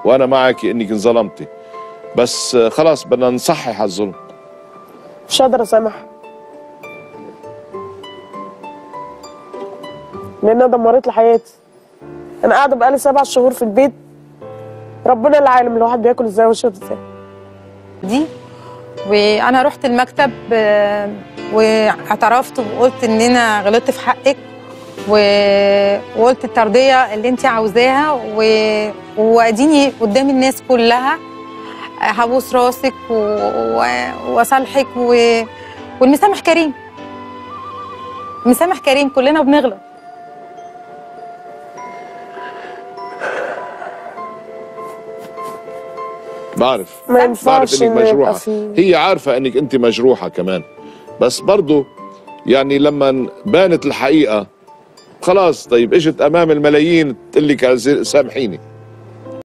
وانا معك انك انظلمتي بس آه، خلاص بدنا نصحح الظلم مش قادرة اسامحها لانها دمرت لي حياتي انا قاعدة بقالي سبع شهور في البيت ربنا اللي عالم الواحد بياكل ازاي ويشرب ازاي دي وانا رحت المكتب آه، واعترفت وقلت ان انا غلطت في حقك و- وقلت الترضيه اللي انت عاوزاها و- واديني قدام الناس كلها هبوس راسك و- و- واصالحك و- والمسامح كريم مسامح كريم كلنا بنغلط بعرف ما بعرف ينفعش انك إنه يبقى مجروحه في- هي عارفه انك انت مجروحه كمان بس برضو يعني لما بانت الحقيقه خلاص طيب اجت امام الملايين تقول لك عز- سامحيني